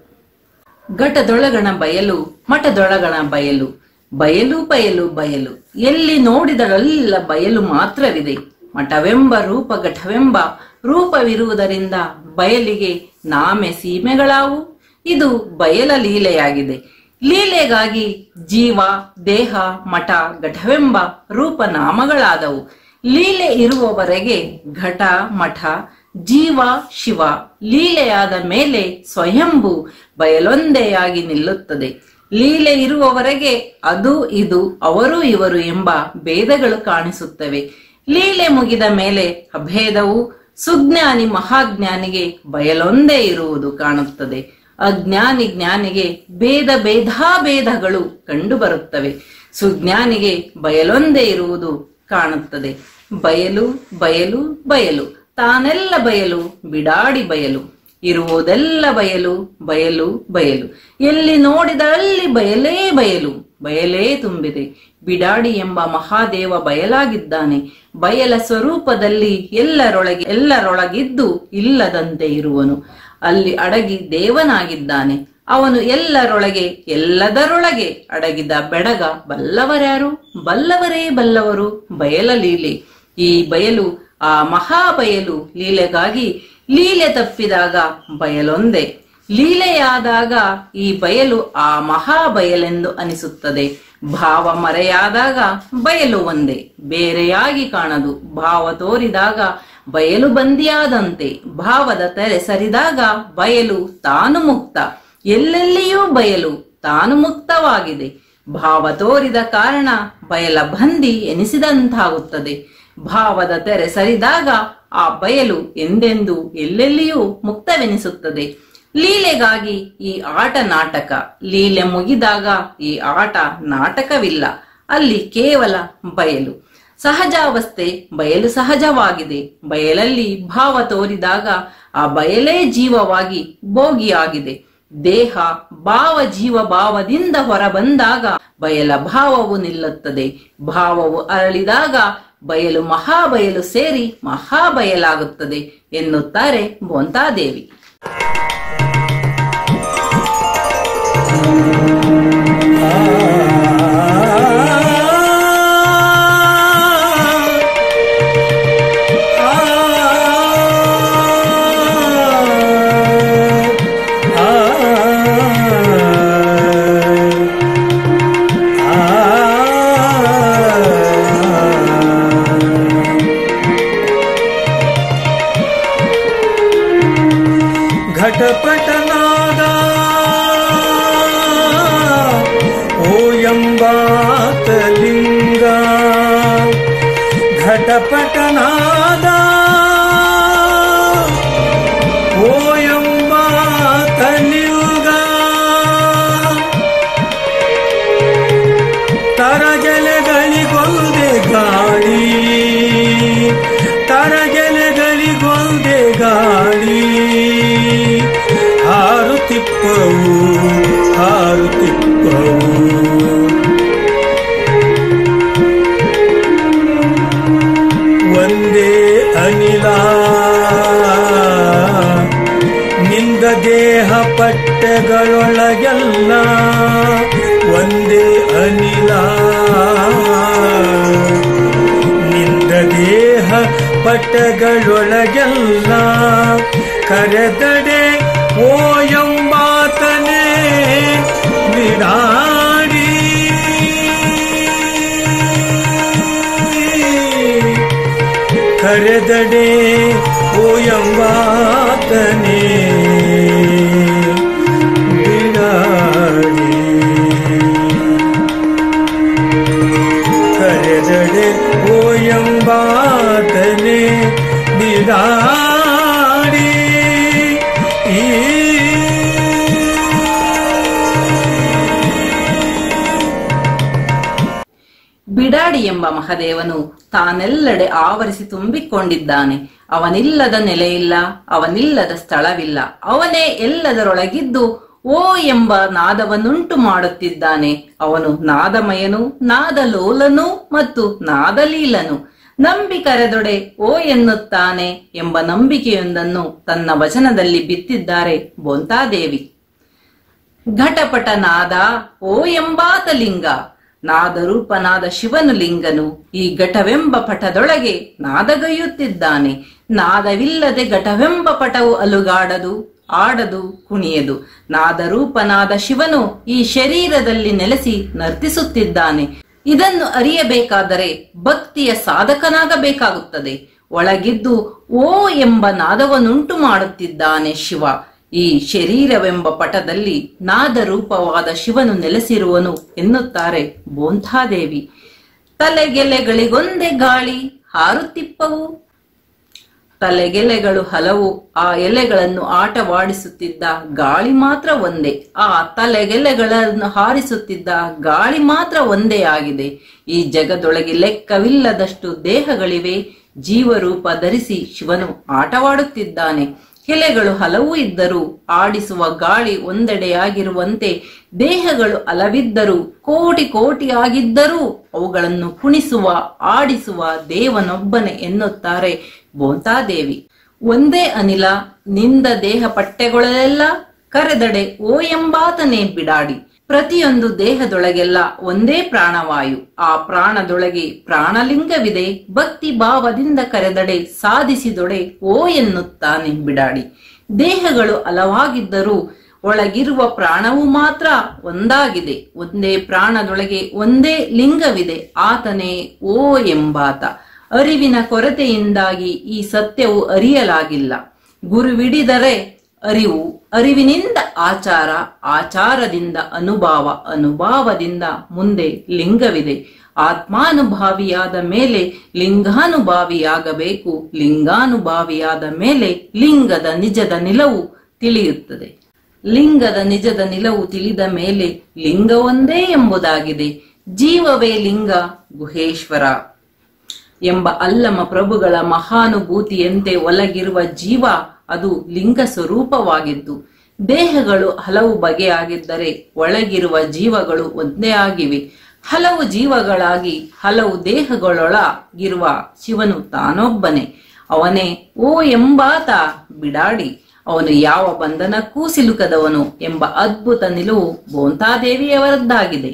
ಘಟದೊಳಗಣ ಬಯಲು ಮಠದೊಳಗಣ ಬಯಲು ಬಯಲು ಬಯಲು ಬಯಲು ಎಲ್ಲಿ ನೋಡಿದರೆಲ್ಲ ಬಯಲು ಮಾತ್ರವಿದೆ ಮಠವೆಂಬ ರೂಪ ಘಟವೆಂಬ ರೂಪವಿರುವುದರಿಂದ ಬಯಲಿಗೆ ನಾಮೆ ಸೀಮೆಗಳಾವು ಇದು ಬಯಲ ಲೀಲೆಯಾಗಿದೆ ಲೀಲೆಗಾಗಿ ಜೀವ ದೇಹ ಮಠ ಘಟವೆಂಬ ರೂಪನಾಮಗಳಾದವು ಲೀಲೆ ಇರುವವರೆಗೆ ಘಟ ಮಠ ಜೀವ ಶಿವ ಲೀಲೆಯಾದ ಮೇಲೆ ಸ್ವಯಂಭೂ ಬಯಲೊಂದೆಯಾಗಿ ನಿಲ್ಲುತ್ತದೆ ಲೀಲೆ ಇರುವವರೆಗೆ ಅದು ಇದು ಅವರು ಇವರು ಎಂಬ ಭೇದಗಳು ಕಾಣಿಸುತ್ತವೆ ಲೀಲೆ ಮುಗಿದ ಮೇಲೆ ಅಭೇದವು ಸುಜ್ಞಾನಿ ಮಹಾಜ್ಞಾನಿಗೆ ಬಯಲೊಂದೇ ಇರುವುದು ಕಾಣುತ್ತದೆ ಅಜ್ಞಾನಿ ಜ್ಞಾನಿಗೆ ಭೇದ ಭೇದಾಭೇದಗಳು ಕಂಡುಬರುತ್ತವೆ ಸುಜ್ಞಾನಿಗೆ ಬಯಲೊಂದೇ ಇರುವುದು ಕಾಣುತ್ತದೆ ಬಯಲು ಬಯಲು ಬಯಲು ತಾನೆಲ್ಲ ಬಯಲು ಬಿಡಾಡಿ ಬಯಲು ಇರುವುದೆಲ್ಲ ಬಯಲು ಬಯಲು ಬಯಲು ಎಲ್ಲಿ ನೋಡಿದಲ್ಲಿ ಬಯಲೇ ಬಯಲು ಬಯಲೇ ತುಂಬಿದೆ ಬಿಡಾಡಿ ಎಂಬ ಮಹಾದೇವ ಬಯಲಾಗಿದ್ದಾನೆ ಬಯಲ ಸ್ವರೂಪದಲ್ಲಿ ಎಲ್ಲರೊಳಗೆ ಎಲ್ಲರೊಳಗಿದ್ದು ಇಲ್ಲದಂತೆ ಇರುವನು ಅಲ್ಲಿ ಅಡಗಿ ದೇವನಾಗಿದ್ದಾನೆ ಅವನು ಎಲ್ಲರೊಳಗೆ ಎಲ್ಲದರೊಳಗೆ ಅಡಗಿದ ಬೆಡಗ ಬಲ್ಲವರ್ಯಾರು ಬಲ್ಲವರೇ ಬಲ್ಲವರು ಬಯಲ ಲೀಲೆ ಈ ಬಯಲು ಆ ಮಹಾಬಯಲು ಲೀಲೆಗಾಗಿ ಲೀಲೆ ತಪ್ಪಿದಾಗ ಬಯಲೊಂದೇ ಲೀಲೆಯಾದಾಗ ಈ ಬಯಲು ಆ ಮಹಾಬಯಲೆಂದು ಅನಿಸುತ್ತದೆ ಭಾವ ಮರೆಯಾದಾಗ ಬಯಲು ಒಂದೇ ಬೇರೆಯಾಗಿ ಕಾಣದು ಭಾವ ತೋರಿದಾಗ ಬಯಲು ಬಂದಿಯಾದಂತೆ ಭಾವದ ತೆರೆ ಸರಿದಾಗ ಬಯಲು ತಾನು ಮುಕ್ತ ಎಲ್ಲೆಲ್ಲಿಯೂ ಬಯಲು ತಾನು ಮುಕ್ತವಾಗಿದೆ ಭಾವ ತೋರಿದ ಕಾರಣ ಬಯಲ ಬಂದಿ ಎನಿಸಿದಂತಾಗುತ್ತದೆ ಭಾವದ ತೆರೆ ಸರಿದಾಗ ಆ ಬಯಲು ಎಂದೆಂದೂ ಎಲ್ಲೆಲ್ಲಿಯೂ ಮುಕ್ತವೆನಿಸುತ್ತದೆ ಲೀಲೆಗಾಗಿ ಈ ಆಟ ನಾಟಕ ಲೀಲೆ ಮುಗಿದಾಗ ಈ ಆಟ ನಾಟಕವಿಲ್ಲ ಅಲ್ಲಿ ಕೇವಲ ಬಯಲು ಸಹಜಾವಸ್ಥೆ ಬಯಲು ಸಹಜವಾಗಿದೆ ಬಯಲಲ್ಲಿ ಭಾವ ತೋರಿದಾಗ ಆ ಬಯಲೇ ಜೀವವಾಗಿ ಭೋಗಿಯಾಗಿದೆ ದೇಹ ಭಾವ ಜೀವ ಭಾವದಿಂದ ಹೊರಬಂದಾಗ ಬಯಲ ಭಾವವು ನಿಲ್ಲುತ್ತದೆ ಭಾವವು ಅರಳಿದಾಗ ಬಯಲು ಮಹಾಬಯಲು ಸೇರಿ ಮಹಾಬಯಲಾಗುತ್ತದೆ ಎನ್ನುತ್ತಾರೆ ಬೋಂತಾದೇವಿ ಘಟಪಟನಾದ ಓಯಂಬಾತಲಿಂಗ ಘಟಪಟನಾದ ಓಯಂಬಾತಲಿಂಗ ತರಜಲೆಗಳಿಗೊಂದೆ ಗಾಳಿ ತರಜಲೆಗಳಿಗೊಂದೆ ಗಾಳಿ ಹಾರುತಿಪ್ಪವು ಹಾರುತಿಪ್ಪವು ಒಂದೇ ಅನಿಲ ನಿಂದ ದೇಹ ಪಟ್ಟೆಗಳೊಳಗೆಲ್ಲ ಒಂದೇ ಅನಿಲ ನಿಂದ ದೇಹ ಪಟ್ಟೆಗಳೊಳಗೆಲ್ಲ ಕರೆದಡೆ ಓ ಎಂಬಾತನೇ ಬಿಡಾಡಿ ಕರೆದಡೆ ಓ ಎಂಬಾತನೇ ಬಿಡಾಡಿ ಕರೆದಡೆ ಓ ಎಂಬಾತನೆ ಬಿಡಾಡಿ ಈ ಬಿಡಾಡಿ ಎಂಬ ಮಹದೇವನು ತಾನೆಲ್ಲೆಡೆ ಆವರಿಸಿ ತುಂಬಿಕೊಂಡಿದ್ದಾನೆ ಅವನಿಲ್ಲದ ನೆಲೆಯಿಲ್ಲ ಅವನಿಲ್ಲದ ಸ್ಥಳವಿಲ್ಲ ಅವನೇ ಎಲ್ಲದರೊಳಗಿದ್ದು ಓ ಎಂಬ ನಾದವನ್ನುಂಟು ಮಾಡುತ್ತಿದ್ದಾನೆ ಅವನು ನಾದಮಯನು ನಾದಲೋಲನು ಮತ್ತು ನಾದಲೀಲನು ನಂಬಿ ಕರೆದೊಡೆ ಓ ಎನ್ನುತ್ತಾನೆ ಎಂಬ ನಂಬಿಕೆಯೊಂದನ್ನು ತನ್ನ ವಚನದಲ್ಲಿ ಬಿತ್ತಿದ್ದಾರೆ ಬೊಂತಾದೇವಿ ಘಟಪಟ ನಾದ ಓ ಎಂಬಾತ ಲಿಂಗ ನಾದರೂಪನಾದ ಶಿವನು ಲಿಂಗನು ಈ ಘಟವೆಂಬ ಪಟದೊಳಗೆ ನಾದಗೈಯುತ್ತಿದ್ದಾನೆ ನಾದವಿಲ್ಲದೆ ಘಟವೆಂಬ ಪಟವು ಅಲುಗಾಡದು ಆಡದು ಕುಣಿಯದು ನಾದರೂಪನಾದ ಶಿವನು ಈ ಶರೀರದಲ್ಲಿ ನೆಲೆಸಿ ನರ್ತಿಸುತ್ತಿದ್ದಾನೆ ಇದನ್ನು ಅರಿಯಬೇಕಾದರೆ ಭಕ್ತಿಯ ಸಾಧಕನಾಗಬೇಕಾಗುತ್ತದೆ ಒಳಗಿದ್ದು ಓ ಎಂಬ ನಾದವನ್ನುಂಟು ಮಾಡುತ್ತಿದ್ದಾನೆ ಶಿವ ಈ ಶರೀರವೆಂಬ ಪಟದಲ್ಲಿ ನಾದರೂಪವಾದ ಶಿವನು ನೆಲೆಸಿರುವನು ಎನ್ನುತ್ತಾರೆ ಬೋಂಥಾದೇವಿ ತಲೆಗೆಲೆಗಳಿಗೊಂದೇ ಗಾಳಿ ಹಾರುತ್ತಿಪ್ಪವು ತಲೆಗೆಲೆಗಳು ಹಲವು ಆ ಎಲೆಗಳನ್ನು ಆಟವಾಡಿಸುತ್ತಿದ್ದ ಗಾಳಿ ಮಾತ್ರ ಒಂದೇ ಆ ತಲೆಗೆಲೆಗಳನ್ನು ಹಾರಿಸುತ್ತಿದ್ದ ಗಾಳಿ ಮಾತ್ರ ಒಂದೇ ಆಗಿದೆ ಈ ಜಗದೊಳಗೆ ಲೆಕ್ಕವಿಲ್ಲದಷ್ಟು ದೇಹಗಳಿವೆ ಜೀವರೂಪ ಧರಿಸಿ ಶಿವನು ಆಟವಾಡುತ್ತಿದ್ದಾನೆ ಎಲೆಗಳು ಹಲವು ಇದ್ದರೂ ಆಡಿಸುವ ಗಾಳಿ ಒಂದೆಡೆಯಾಗಿರುವಂತೆ ದೇಹಗಳು ಅಲವಿದ್ದರೂ ಕೋಟಿ ಕೋಟಿ ಆಗಿದ್ದರೂ ಅವುಗಳನ್ನು ಕುಣಿಸುವ ಆಡಿಸುವ ದೇವನೊಬ್ಬನೆ ಎನ್ನುತ್ತಾರೆ ಬೋಂತಾದೇವಿ ಒಂದೇ ಅನಿಲ ನಿಂದ ದೇಹ ಪಟ್ಟೆಗಳೆಲ್ಲ ಕರೆದಡೆ ಓ ಎಂಬಾತನೇ ಬಿಡಾಡಿ ಪ್ರತಿಯೊಂದು ದೇಹದೊಳಗೆಲ್ಲ ಒಂದೇ ಪ್ರಾಣವಾಯು ಆ ಪ್ರಾಣದೊಳಗೆ ಪ್ರಾಣಲಿಂಗವಿದೆ ಭಕ್ತಿ ಭಾವದಿಂದ ಕರೆದಡೆ ಸಾಧಿಸಿದೊಡೆ ಓ ಎನ್ನುತ್ತಾನೆ ಬಿಡಾಡಿ ದೇಹಗಳು ಹಲವಾಗಿದ್ದರೂ ಒಳಗಿರುವ ಪ್ರಾಣವು ಮಾತ್ರ ಒಂದಾಗಿದೆ ಒಂದೇ ಪ್ರಾಣದೊಳಗೆ ಒಂದೇ ಲಿಂಗವಿದೆ ಆತನೇ ಓ ಎಂಬಾತ ಅರಿವಿನ ಕೊರತೆಯಿಂದಾಗಿ ಈ ಸತ್ಯವು ಅರಿಯಲಾಗಿಲ್ಲ ಗುರುವಿಡಿದರೆ ಅರಿವು ಅರಿವಿನಿಂದ ಆಚಾರ ಆಚಾರದಿಂದ ಅನುಭಾವ ಅನುಭಾವದಿಂದ ಮುಂದೆ ಲಿಂಗವಿದೆ ಆತ್ಮಾನುಭಾವಿಯಾದ ಮೇಲೆ ಲಿಂಗಾನುಭಾವಿಯಾಗಬೇಕು ಲಿಂಗಾನುಭಾವಿಯಾದ ಮೇಲೆ ಲಿಂಗದ ನಿಜದ ನಿಲವು ತಿಳಿಯುತ್ತದೆ ಲಿಂಗದ ನಿಜದ ನಿಲವು ತಿಳಿದ ಮೇಲೆ ಲಿಂಗ ಒಂದೇ ಎಂಬುದಾಗಿದೆ ಜೀವವೇ ಲಿಂಗ ಗುಹೇಶ್ವರ ಎಂಬ ಅಲ್ಲಮ ಪ್ರಭುಗಳ ಮಹಾನುಭೂತಿಯಂತೆ ಒಳಗಿರುವ ಜೀವ ಅದು ಲಿಂಗ ಸ್ವರೂಪವಾಗಿದ್ದು ದೇಹಗಳು ಹಲವು ಬಗೆಯಾಗಿದ್ದರೆ ಒಳಗಿರುವ ಜೀವಗಳು ಒಂದೇ ಆಗಿವೆ ಹಲವು ಜೀವಗಳಾಗಿ ಹಲವು ದೇಹಗಳೊಳಗಿರುವ ಶಿವನು ತಾನೊಬ್ಬನೇ ಅವನೇ ಓ ಎಂಬಾತ ಬಿಡಾಡಿ ಅವನು ಯಾವ ಬಂಧನಕ್ಕೂ ಸಿಲುಕದವನು ಎಂಬ ಅದ್ಭುತ ನಿಲುವು ಬೋಂತಾದೇವಿಯವರದ್ದಾಗಿದೆ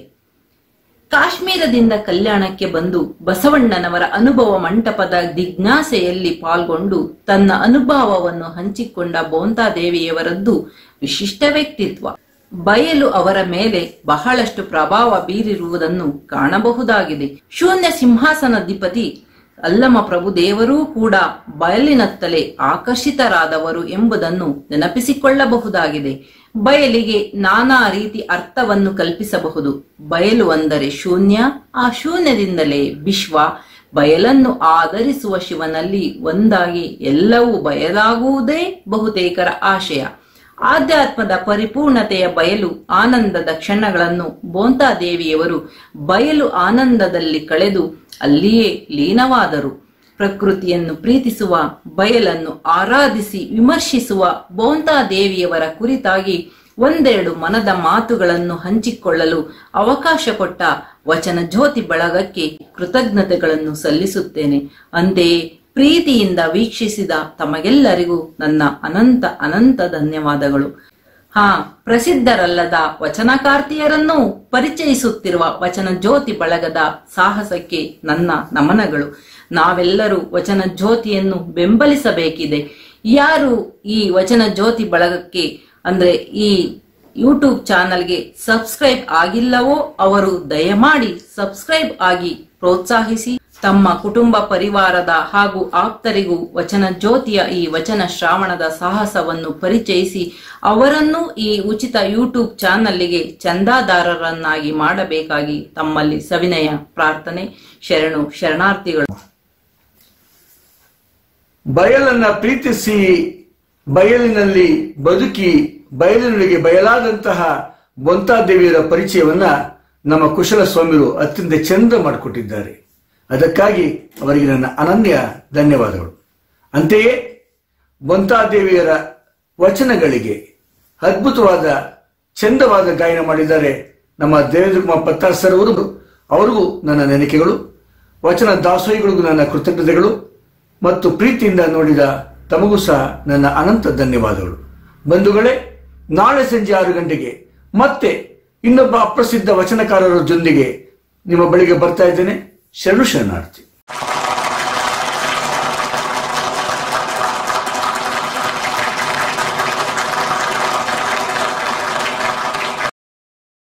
ಕಾಶ್ಮೀರದಿಂದ ಕಲ್ಯಾಣಕ್ಕೆ ಬಂದು ಬಸವಣ್ಣನವರ ಅನುಭವ ಮಂಟಪದ ಜಿಜ್ಞಾಸೆಯಲ್ಲಿ ಪಾಲ್ಗೊಂಡು ತನ್ನ ಅನುಭವವನ್ನು ಹಂಚಿಕೊಂಡ ಬೋಂತಾದೇವಿಯವರದ್ದು ವಿಶಿಷ್ಟ ವ್ಯಕ್ತಿತ್ವ ಬಯಲು ಅವರ ಮೇಲೆ ಬಹಳಷ್ಟು ಪ್ರಭಾವ ಬೀರಿರುವುದನ್ನು ಕಾಣಬಹುದಾಗಿದೆ ಶೂನ್ಯ ಸಿಂಹಾಸನಾಧಿಪತಿ ಅಲ್ಲಮ ಪ್ರಭು ದೇವರೂ ಕೂಡ ಬಯಲಿನತ್ತಲೇ ಆಕರ್ಷಿತರಾದವರು ಎಂಬುದನ್ನು ನೆನಪಿಸಿಕೊಳ್ಳಬಹುದಾಗಿದೆ ಬಯಲಿಗೆ ನಾನಾ ರೀತಿ ಅರ್ಥವನ್ನು ಕಲ್ಪಿಸಬಹುದು ಬಯಲು ಅಂದರೆ ಶೂನ್ಯ ಆ ಶೂನ್ಯದಿಂದಲೇ ವಿಶ್ವ ಬಯಲನ್ನು ಆಧರಿಸುವ ಶಿವನಲ್ಲಿ ಒಂದಾಗಿ ಎಲ್ಲವೂ ಬಯಲಾಗುವುದೇ ಬಹುತೇಕರ ಆಶಯ ಆಧ್ಯಾತ್ಮದ ಪರಿಪೂರ್ಣತೆಯ ಬಯಲು ಆನಂದದ ಕ್ಷಣಗಳನ್ನು ಬೋಂತಾದೇವಿಯವರು ಬಯಲು ಆನಂದದಲ್ಲಿ ಕಳೆದು ಅಲ್ಲಿಯೇ ಲೀನವಾದರು ಪ್ರಕೃತಿಯನ್ನು ಪ್ರೀತಿಸುವ ಬಯಲನ್ನು ಆರಾಧಿಸಿ ವಿಮರ್ಶಿಸುವ ಬೋಂತಾದೇವಿಯವರ ಕುರಿತಾಗಿ ಒಂದೆರಡು ಮನದ ಮಾತುಗಳನ್ನು ಹಂಚಿಕೊಳ್ಳಲು ಅವಕಾಶ ಕೊಟ್ಟ ವಚನ ಜ್ಯೋತಿ ಬಳಗಕ್ಕೆ ಕೃತಜ್ಞತೆಗಳನ್ನು ಸಲ್ಲಿಸುತ್ತೇನೆ ಅಂತೆಯೇ ಪ್ರೀತಿಯಿಂದ ವೀಕ್ಷಿಸಿದ ತಮಗೆಲ್ಲರಿಗೂ ನನ್ನ ಅನಂತ ಅನಂತ ಧನ್ಯವಾದಗಳು ಹಾ ಪ್ರಸಿದ್ಧರಲ್ಲದ ವಚನಕಾರ್ತಿಯರನ್ನೂ ಪರಿಚಯಿಸುತ್ತಿರುವ ವಚನ ಜ್ಯೋತಿ ಬಳಗದ ಸಾಹಸಕ್ಕೆ ನನ್ನ ನಮನಗಳು ನಾವೆಲ್ಲರೂ ವಚನ ಜ್ಯೋತಿಯನ್ನು ಬೆಂಬಲಿಸಬೇಕಿದೆ ಯಾರು ಈ ವಚನ ಜ್ಯೋತಿ ಬಳಗಕ್ಕೆ ಅಂದ್ರೆ ಈ ಯೂಟ್ಯೂಬ್ ಚಾನಲ್ಗೆ ಸಬ್ಸ್ಕ್ರೈಬ್ ಆಗಿಲ್ಲವೋ ಅವರು ದಯಮಾಡಿ ಸಬ್ಸ್ಕ್ರೈಬ್ ಆಗಿ ಪ್ರೋತ್ಸಾಹಿಸಿ ತಮ್ಮ ಕುಟುಂಬ ಪರಿವಾರದ ಹಾಗೂ ಆಪ್ತರಿಗೂ ವಚನ ಜ್ಯೋತಿಯ ಈ ವಚನ ಶ್ರಾವಣದ ಸಾಹಸವನ್ನು ಪರಿಚಯಿಸಿ ಅವರನ್ನು ಈ ಉಚಿತ ಯೂಟ್ಯೂಬ್ ಚಾನಲ್ಗೆ ಚಂದಾದಾರರನ್ನಾಗಿ ಮಾಡಬೇಕಾಗಿ ತಮ್ಮಲ್ಲಿ ಸವಿನಯ ಪ್ರಾರ್ಥನೆ ಶರಣು ಶರಣಾರ್ಥಿಗಳು ಬಯಲನ್ನ ಪ್ರೀತಿಸಿ ಬಯಲಿನಲ್ಲಿ ಬದುಕಿ ಬಯಲಿನೊಳಗೆ ಬಯಲಾದಂತಹ ಬೊಂತಾದೇವಿಯರ ಪರಿಚಯವನ್ನ ನಮ್ಮ ಕುಶಲ ಸ್ವಾಮಿರು ಅತ್ಯಂತ ಚಂದ ಮಾಡಿಕೊಟ್ಟಿದ್ದಾರೆ ಅದಕ್ಕಾಗಿ ಅವರಿಗೆ ನನ್ನ ಅನನ್ಯ ಧನ್ಯವಾದಗಳು ಅಂತೆಯೇ ಬೊಂತಾದೇವಿಯರ ವಚನಗಳಿಗೆ ಅದ್ಭುತವಾದ ಚಂದವಾದ ಗಾಯನ ಮಾಡಿದ್ದಾರೆ ನಮ್ಮ ದೇವೇಂದ್ರ ಕುಮಾರ್ ಪತ್ತಾರ್ ಸರ್ ಅವರು ಅವರಿಗೂ ನನ್ನ ನೆನಕೆಗಳು ವಚನ ದಾಸೋಹಿಗಳಿಗೂ ನನ್ನ ಕೃತಜ್ಞತೆಗಳು ಮತ್ತು ಪ್ರೀತಿಯಿಂದ ನೋಡಿದ ತಮಗೂ ಸಹ ನನ್ನ ಅನಂತ ಧನ್ಯವಾದಗಳು ಬಂಧುಗಳೇ ನಾಳೆ ಸಂಜೆ ಆರು ಗಂಟೆಗೆ ಮತ್ತೆ ಇನ್ನೊಬ್ಬ ಅಪ್ರಸಿದ್ಧ ವಚನಕಾರರ ಜೊತೆಗೆ ನಿಮ್ಮ ಬಳಿಗೆ ಬರ್ತಾ ಇದ್ದೇನೆ ಶರಣು ಶರಣಾರ್ಥಿ